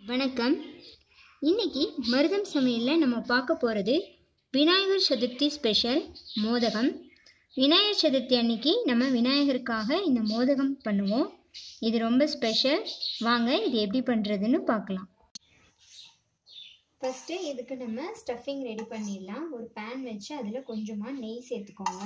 வணக்கம் இன்னைக்கு மருதம் சமையலில் நம்ம பார்க்க போகிறது விநாயகர் சதுர்த்தி ஸ்பெஷல் மோதகம் விநாயகர் சதுர்த்தி அன்னைக்கு நம்ம விநாயகருக்காக இந்த மோதகம் பண்ணுவோம் இது ரொம்ப ஸ்பெஷல் வாங்க இது எப்படி பண்ணுறதுன்னு பார்க்கலாம் ஃபஸ்ட்டு இதுக்கு நம்ம ஸ்டஃபிங் ரெடி பண்ணிடலாம் ஒரு பேன் வச்சு அதில் கொஞ்சமாக நெய் சேர்த்துக்கோங்க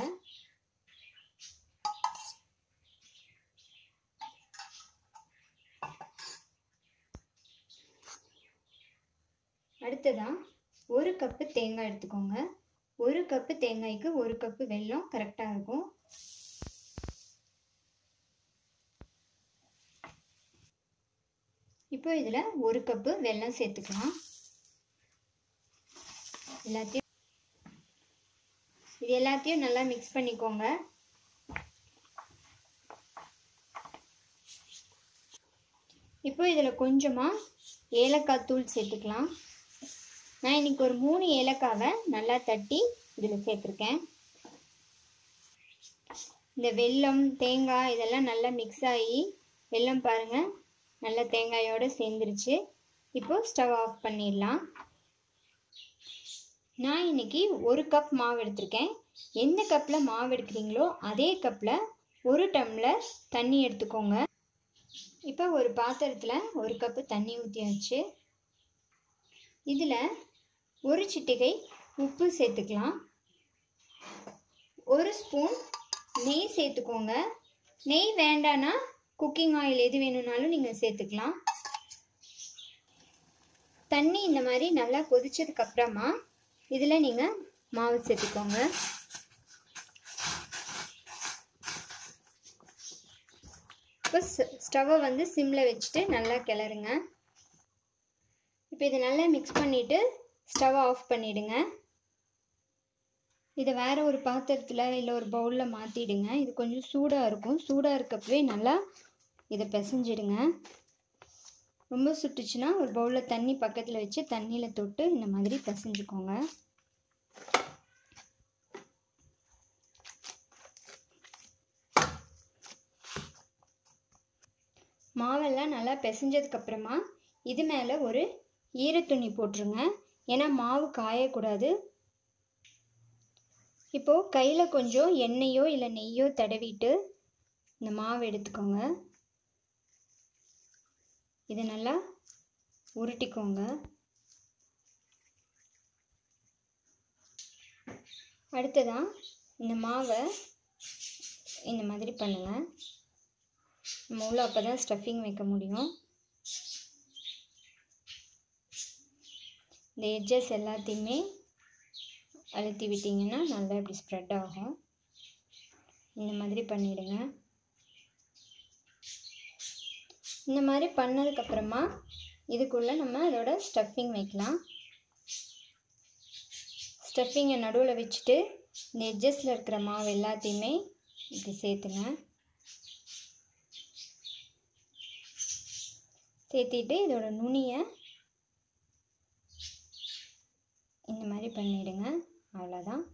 அடுத்ததாக ஒரு கப்பு தேங்காய் எடுத்துக்கோங்க ஒரு கப்பு தேங்காய்க்கு ஒரு கப்பு வெல்லம் கரெக்டாக இருக்கும் இப்போ இதில் ஒரு கப்பு வெல்லம் சேர்த்துக்கலாம் எல்லாத்தையும் இது எல்லாத்தையும் நல்லா மிக்ஸ் பண்ணிக்கோங்க இப்போ இதில் கொஞ்சமாக ஏலக்காய் தூள் சேர்த்துக்கலாம் நான் இன்னைக்கு ஒரு மூணு ஏலக்காவை நல்லா தட்டி இதில் சேர்த்துருக்கேன் இந்த வெல்லம் தேங்காய் இதெல்லாம் நல்லா மிக்ஸ் ஆகி வெல்லம் பாருங்கள் நல்லா தேங்காயோடு சேர்ந்துருச்சு இப்போ ஸ்டவ் ஆஃப் பண்ணிடலாம் நான் இன்னைக்கு ஒரு கப் மாவு எடுத்திருக்கேன் எந்த கப்பில் மாவு எடுக்கிறீங்களோ அதே கப்பில் ஒரு டம்ளர் தண்ணி எடுத்துக்கோங்க இப்போ ஒரு பாத்திரத்தில் ஒரு கப்பு தண்ணி ஊற்றியாச்சு இதில் ஒரு சிட்டிகை உப்பு சேர்த்துக்கலாம் ஒரு ஸ்பூன் நெய் சேர்த்துக்கோங்க நெய் வேண்டான்னா குக்கிங் ஆயில் எது வேணும்னாலும் நீங்கள் சேர்த்துக்கலாம் தண்ணி இந்த மாதிரி நல்லா கொதிச்சதுக்கு அப்புறமா இதில் நீங்கள் மாவு சேர்த்துக்கோங்க இப்போ ஸ்டவ்வை வந்து சிம்மில் வச்சுட்டு நல்லா கிளறுங்க இப்போ இதை நல்லா மிக்ஸ் பண்ணிவிட்டு ஸ்டவ் ஆஃப் பண்ணிவிடுங்க இதை வேறு ஒரு பாத்திரத்தில் இல்லை ஒரு பவுலில் மாற்றிடுங்க இது கொஞ்சம் சூடாக இருக்கும் சூடாக இருக்கப்பவே நல்லா இதை பிசைஞ்சிடுங்க ரொம்ப சுட்டுச்சுன்னா ஒரு பவுலில் தண்ணி பக்கத்தில் வச்சு தண்ணியில் தொட்டு இந்த மாதிரி பிசைஞ்சுக்கோங்க மாவெல்லாம் நல்லா பிசைஞ்சதுக்கப்புறமா இது மேலே ஒரு ஈரத்துணி போட்டுருங்க ஏன்னா மாவு காயக்கூடாது இப்போது கையில் கொஞ்சம் எண்ணெயோ இல்லை நெய்யோ தடவிட்டு இந்த மாவு எடுத்துக்கோங்க இதை நல்லா உருட்டிக்கோங்க அடுத்ததான் இந்த மாவை இந்த மாதிரி பண்ணுங்கள் நம்ம உள்ள அப்போ தான் ஸ்டஃபிங் வைக்க முடியும் இந்த எட்ஜஸ் எல்லாத்தையுமே அழுத்தி விட்டிங்கன்னா நல்லா இப்படி ஸ்ப்ரெட் ஆகும் இந்த மாதிரி பண்ணிவிடுங்க இந்த மாதிரி பண்ணதுக்கப்புறமா இதுக்குள்ளே நம்ம அதோட ஸ்டஃபிங் வைக்கலாம் ஸ்டஃபிங்கை நடுவில் வச்சுட்டு இந்த எட்ஜஸில் இருக்கிற மாவு எல்லாத்தையுமே இப்படி சேர்த்துங்க சேர்த்திட்டு இதோட நுனியை இந்த மாதிரி பண்ணிவிடுங்க அவ்வளோதான்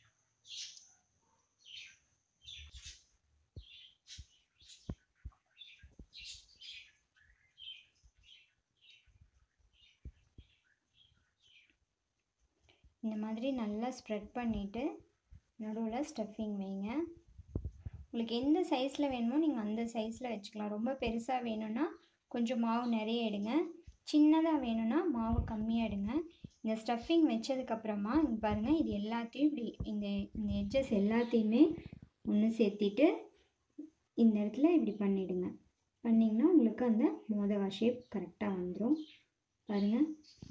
இந்த மாதிரி நல்லா ஸ்ப்ரெட் பண்ணிவிட்டு நடுவில் ஸ்டஃபிங் வைங்க உங்களுக்கு எந்த சைஸில் வேணுமோ நீங்கள் அந்த சைஸில் வச்சுக்கலாம் ரொம்ப பெருசாக வேணும்னா கொஞ்சம் மாவு நிறைய எடுங்க சின்னதாக வேணும்னா மாவு கம்மியாக எடுங்க இந்த ஸ்டஃபிங் வச்சதுக்கப்புறமா இங்கே பாருங்கள் இது எல்லாத்தையும் இப்படி இந்த இந்த எட்ஜஸ் எல்லாத்தையுமே ஒன்று சேர்த்திட்டு இந்த இடத்துல இப்படி பண்ணிவிடுங்க பண்ணிங்கன்னா உங்களுக்கு அந்த மோதகா ஷேப் கரெக்டாக வந்துடும் பாருங்கள்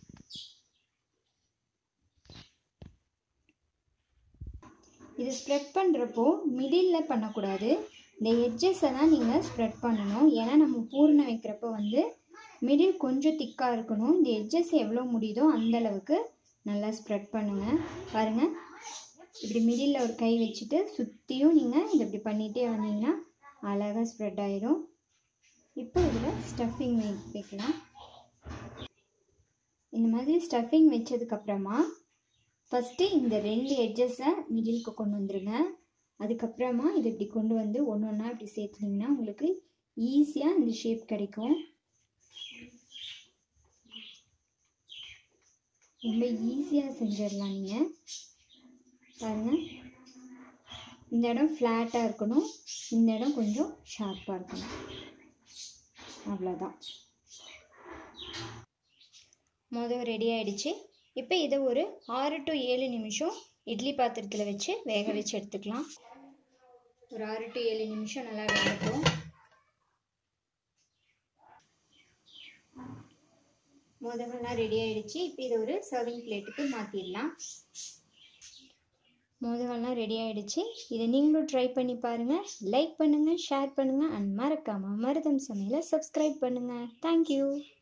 இது ஸ்ப்ரெட் பண்ணுறப்போ மிடில் பண்ணக்கூடாது இந்த எட்ஜஸை தான் நீங்கள் ஸ்ப்ரெட் பண்ணணும் ஏன்னா நம்ம பூர்ணம் வைக்கிறப்போ வந்து மிடில் கொஞ்சம் திக்காக இருக்கணும் இந்த எட்ஜஸ் எவ்வளோ முடியுதோ அந்தளவுக்கு நல்லா ஸ்ப்ரெட் பண்ணுங்கள் பாருங்கள் இப்படி மிடில் ஒரு கை வச்சுட்டு சுற்றியும் நீங்கள் இதை இப்படி பண்ணிகிட்டே வந்தீங்கன்னா அழகாக ஸ்ப்ரெட் ஆயிடும் இப்போ இதில் ஸ்டஃபிங் வை வைக்கலாம் இந்த மாதிரி ஸ்டஃபிங் வச்சதுக்கப்புறமா ஃபஸ்ட்டு இந்த ரெண்டு எட்ஜஸை மிடிலுக்கு கொண்டு வந்துடுங்க அதுக்கப்புறமா இதை இப்படி கொண்டு வந்து ஒன்று ஒன்றா இப்படி சேர்த்துனீங்கன்னா உங்களுக்கு ஈஸியாக இந்த ஷேப் கிடைக்கும் ரொம்ப ஈஸியாக செஞ்சிடலாம் நீங்கள் பாருங்கள் இந்த இடம் ஃப்ளாட்டாக இருக்கணும் இந்த இடம் கொஞ்சம் ஷார்ப்பாக இருக்கணும் அவ்வளோதான் மொதல் ரெடி ஆயிடுச்சு இப்போ இதை ஒரு ஆறு டு ஏழு நிமிஷம் இட்லி பாத்திரத்தில் வச்சு வேக வச்சு எடுத்துக்கலாம் ஒரு ஆறு டு ஏழு நிமிஷம் நல்லா வேகட்டும் மோதகம்லாம் ரெடி ஆயிடுச்சு இப்போ இதை ஒரு சர்விங் பிளேட்டுக்கு மாற்றிடலாம் மோதகம்லாம் ரெடி ஆயிடுச்சு இதை நீங்களும் ட்ரை பண்ணி பாருங்கள் லைக் பண்ணுங்கள் ஷேர் பண்ணுங்கள் அண்ட் மறக்காமல் மருதம் சமையலை சப்ஸ்கிரைப் பண்ணுங்கள் தேங்க்யூ